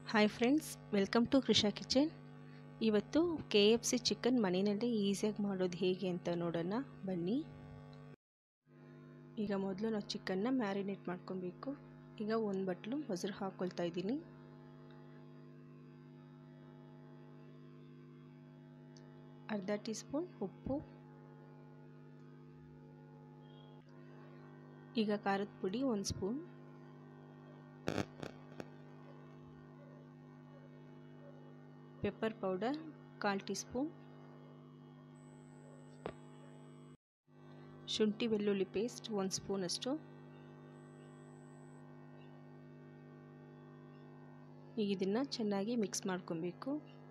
hi friends welcome to Krisha kitchen ಇವತ್ತು K F C chicken ಮನೆಯಲ್ಲೇ ಈಸಿಯಾಗಿ ಮಾಡೋದು ಹೇಗೆ ಅಂತ ನೋಡೋಣ ಬನ್ನಿ ಈಗ ಮೊದಲು ನಾವು ಚಿಕನ್ನ ಮ್ಯಾರಿನೇಟ್ ಮಾಡ್ಕೊಬೇಕು ಈಗ ಒಂದು ಬಟ್ಲು ಮೊಸರು ಹಾಕ್ಕೊಳ್ತಾ ಇದ್ದೀನಿ ಅರ್ಧ ಟೀ ಸ್ಪೂನ್ ಉಪ್ಪು ಈಗ ಖಾರದ ಪುಡಿ ಒಂದು ಸ್ಪೂನ್ ಪೆಪ್ಪರ್ ಪೌಡರ್ ಕಾಲು ಟೀ ಸ್ಪೂನ್ ಶುಂಠಿ ಬೆಳ್ಳುಳ್ಳಿ ಪೇಸ್ಟ್ ಒಂದು ಸ್ಪೂನಷ್ಟು ಈಗ ಇದನ್ನು ಚೆನ್ನಾಗಿ ಮಿಕ್ಸ್ ಮಾಡ್ಕೊಬೇಕು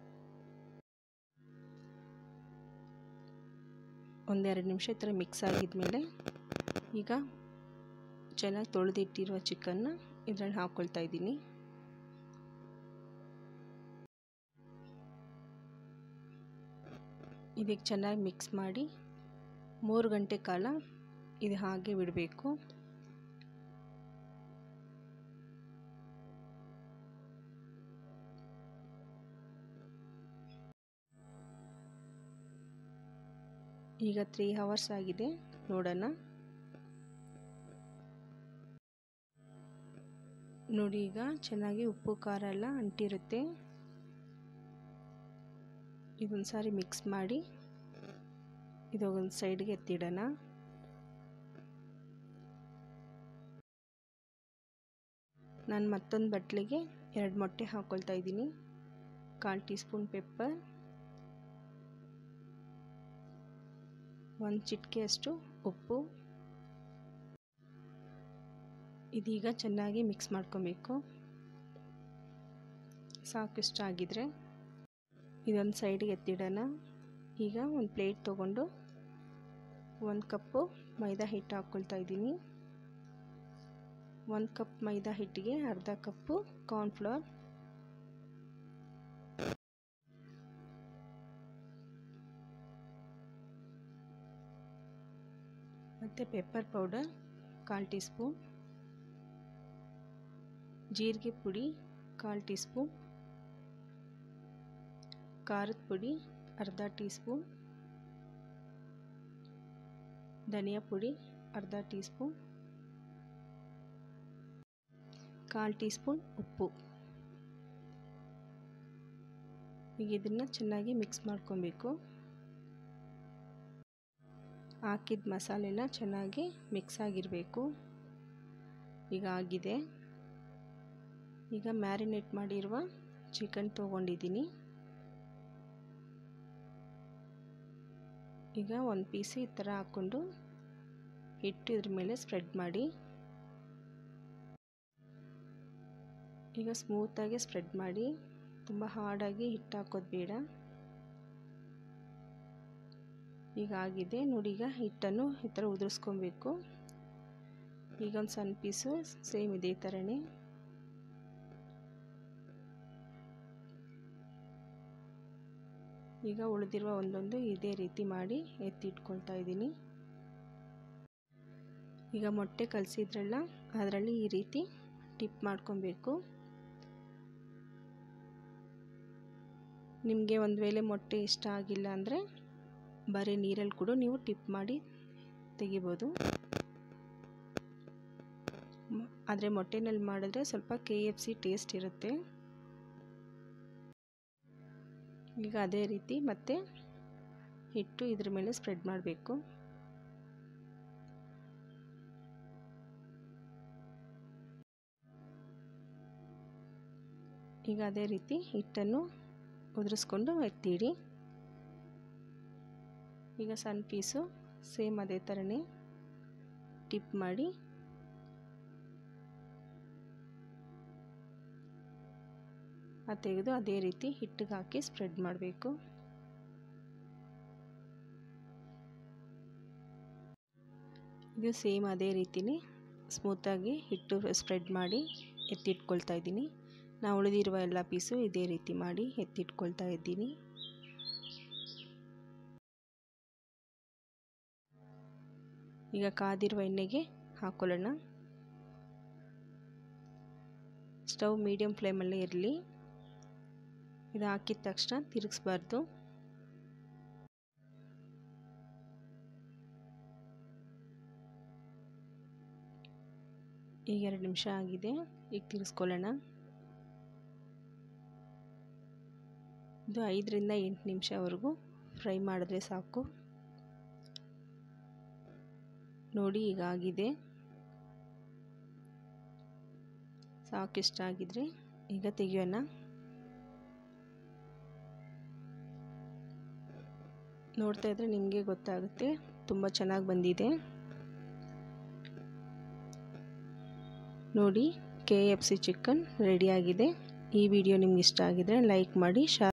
ಒಂದೆರಡು ನಿಮಿಷ ಈ ಥರ ಮಿಕ್ಸ್ ಆಗಿದ್ಮೇಲೆ ಈಗ ಚೆನ್ನಾಗಿ ತೊಳೆದಿಟ್ಟಿರುವ ಚಿಕನ್ನ ಇದರಲ್ಲಿ ಹಾಕ್ಕೊಳ್ತಾ ಇದ್ದೀನಿ ಇದಕ್ಕೆ ಚೆನ್ನಾಗಿ ಮಿಕ್ಸ್ ಮಾಡಿ ಮೂರು ಗಂಟೆ ಕಾಲ ಇದು ಹಾಗೆ ಬಿಡಬೇಕು ಈಗ ತ್ರೀ ಅವರ್ಸ್ ಆಗಿದೆ ನೋಡೋಣ ನೋಡಿ ಈಗ ಚೆನ್ನಾಗಿ ಉಪ್ಪು ಖಾರ ಎಲ್ಲ ಅಂಟಿರುತ್ತೆ ಇದೊಂದು ಸಾರಿ ಮಿಕ್ಸ್ ಮಾಡಿ ಇದೊಂದು ಸೈಡ್ಗೆ ಎತ್ತಿಡೋಣ ನಾನು ಮತ್ತೊಂದು ಬಟ್ಲಿಗೆ ಎರಡು ಮೊಟ್ಟೆ ಹಾಕ್ಕೊಳ್ತಾ ಇದ್ದೀನಿ ಕಾಲು ಟೀ ಸ್ಪೂನ್ ಪೆಪ್ಪರ್ ಒಂದು ಚಿಟಿಕೆಯಷ್ಟು ಉಪ್ಪು ಇದೀಗ ಚೆನ್ನಾಗಿ ಮಿಕ್ಸ್ ಮಾಡ್ಕೊಬೇಕು ಸಾಕಿಷ್ಟು ಆಗಿದ್ರೆ ಇದೊಂದು ಸೈಡಿಗೆ ಎತ್ತಿಡೋಣ ಈಗ ಒಂದು ಪ್ಲೇಟ್ ತೊಗೊಂಡು ಒಂದು ಕಪ್ಪು ಮೈದಾ ಹಿಟ್ಟು ಹಾಕ್ಕೊಳ್ತಾ ಇದ್ದೀನಿ ಒಂದು ಕಪ್ ಮೈದಾ ಹಿಟ್ಟಿಗೆ ಅರ್ಧ ಕಪ್ಪು ಕಾರ್ನ್ಫ್ಲವರ್ ಮತ್ತು ಪೆಪ್ಪರ್ ಪೌಡರ್ ಕಾಲು ಟೀ ಸ್ಪೂನ್ ಜೀರಿಗೆ ಪುಡಿ ಕಾಲು ಟೀ ಸ್ಪೂನ್ ಖಾರದ ಪುಡಿ ಅರ್ಧ ಟೀ ಸ್ಪೂನ್ ಧನಿಯಾ ಪುಡಿ ಅರ್ಧ ಟೀ ಸ್ಪೂನ್ ಕಾಲು ಟೀ ಸ್ಪೂನ್ ಉಪ್ಪು ಈಗ ಇದನ್ನು ಚೆನ್ನಾಗಿ ಮಿಕ್ಸ್ ಮಾಡ್ಕೊಬೇಕು ಹಾಕಿದ ಮಸಾಲೆನ ಚೆನ್ನಾಗಿ ಮಿಕ್ಸ್ ಆಗಿರಬೇಕು ಈಗ ಆಗಿದೆ ಈಗ ಮ್ಯಾರಿನೇಟ್ ಮಾಡಿರುವ ಚಿಕನ್ ತೊಗೊಂಡಿದ್ದೀನಿ ಈಗ ಒಂದು ಪೀಸು ಈ ಥರ ಹಾಕ್ಕೊಂಡು ಹಿಟ್ಟು ಇದ್ರ ಮೇಲೆ ಸ್ಪ್ರೆಡ್ ಮಾಡಿ ಈಗ ಸ್ಮೂತಾಗಿ ಸ್ಪ್ರೆಡ್ ಮಾಡಿ ತುಂಬ ಹಾರ್ಡಾಗಿ ಹಿಟ್ಟು ಹಾಕೋದು ಬೇಡ ಈಗ ಆಗಿದೆ ನೋಡಿ ಈಗ ಹಿಟ್ಟನ್ನು ಈ ಥರ ಉದುರಿಸ್ಕೊಬೇಕು ಈಗ ಒಂದು ಸಣ್ಣ ಪೀಸು ಸೇಮ್ ಇದೇ ಥರನೇ ಈಗ ಉಳಿದಿರುವ ಒಂದೊಂದು ಇದೇ ರೀತಿ ಮಾಡಿ ಎತ್ತಿಟ್ಕೊಳ್ತಾ ಇದ್ದೀನಿ ಈಗ ಮೊಟ್ಟೆ ಕಲಸಿದ್ರಲ್ಲ ಅದರಲ್ಲಿ ಈ ರೀತಿ ಟಿಪ್ ಮಾಡ್ಕೊಬೇಕು ನಿಮಗೆ ಒಂದು ವೇಳೆ ಮೊಟ್ಟೆ ಇಷ್ಟ ಆಗಿಲ್ಲ ಅಂದರೆ ಬರೀ ನೀರಲ್ಲಿ ಕೂಡ ನೀವು ಟಿಪ್ ಮಾಡಿ ತೆಗಿಬೋದು ಆದರೆ ಮೊಟ್ಟೆನಲ್ಲಿ ಮಾಡಿದ್ರೆ ಸ್ವಲ್ಪ ಕೆ ಎಫ್ ಸಿ ಟೇಸ್ಟ್ ಇರುತ್ತೆ ಈಗ ಅದೇ ರೀತಿ ಮತ್ತೆ ಹಿಟ್ಟು ಇದ್ರ ಮೇಲೆ ಸ್ಪ್ರೆಡ್ ಮಾಡಬೇಕು ಈಗ ಅದೇ ರೀತಿ ಹಿಟ್ಟನ್ನು ಉದುರಿಸ್ಕೊಂಡು ಎತ್ತಿಡಿ ಈಗ ಸಣ್ಣ ಪೀಸು ಸೇಮ್ ಅದೇ ಥರನೇ ಟಿಪ್ ಮಾಡಿ ಅದು ತೆಗೆದು ಅದೇ ರೀತಿ ಹಿಟ್ಟಿಗೆ ಹಾಕಿ ಸ್ಪ್ರೆಡ್ ಮಾಡಬೇಕು ಇದು ಸೇಮ್ ಅದೇ ರೀತಿನೇ ಸ್ಮೂತಾಗಿ ಹಿಟ್ಟು ಸ್ಪ್ರೆಡ್ ಮಾಡಿ ಎತ್ತಿಟ್ಕೊಳ್ತಾ ಇದ್ದೀನಿ ನಾವು ಉಳಿದಿರುವ ಎಲ್ಲ ಪೀಸು ಇದೇ ರೀತಿ ಮಾಡಿ ಎತ್ತಿಟ್ಕೊಳ್ತಾ ಇದ್ದೀನಿ ಈಗ ಕಾದಿರುವ ಎಣ್ಣೆಗೆ ಹಾಕೊಳ್ಳೋಣ ಸ್ಟವ್ ಮೀಡಿಯಮ್ ಫ್ಲೇಮಲ್ಲೇ ಇರಲಿ ಇದು ಹಾಕಿದ ತಕ್ಷಣ ತಿರುಗಿಸ್ಬಾರ್ದು ಈಗ ಎರಡು ನಿಮಿಷ ಆಗಿದೆ ಈಗ ತಿರ್ಸ್ಕೊಳ್ಳೋಣ ಇದು ಐದರಿಂದ ಎಂಟು ನಿಮಿಷವರೆಗೂ ಫ್ರೈ ಮಾಡಿದ್ರೆ ಸಾಕು ನೋಡಿ ಈಗ ಆಗಿದೆ ಸಾಕು ಇಷ್ಟ ಆಗಿದ್ರೆ ಈಗ ತೆಗಿಯೋಣ ನೋಡ್ತಾ ಇದ್ರೆ ನಿಮಗೆ ಗೊತ್ತಾಗುತ್ತೆ ತುಂಬ ಚೆನ್ನಾಗಿ ಬಂದಿದೆ ನೋಡಿ ಕೆ ಎಫ್ ಸಿ ಚಿಕನ್ ರೆಡಿಯಾಗಿದೆ ಈ ವಿಡಿಯೋ ನಿಮ್ಗೆ ಇಷ್ಟ ಆಗಿದ್ರೆ ಲೈಕ್ ಮಾಡಿ ಶೇರ್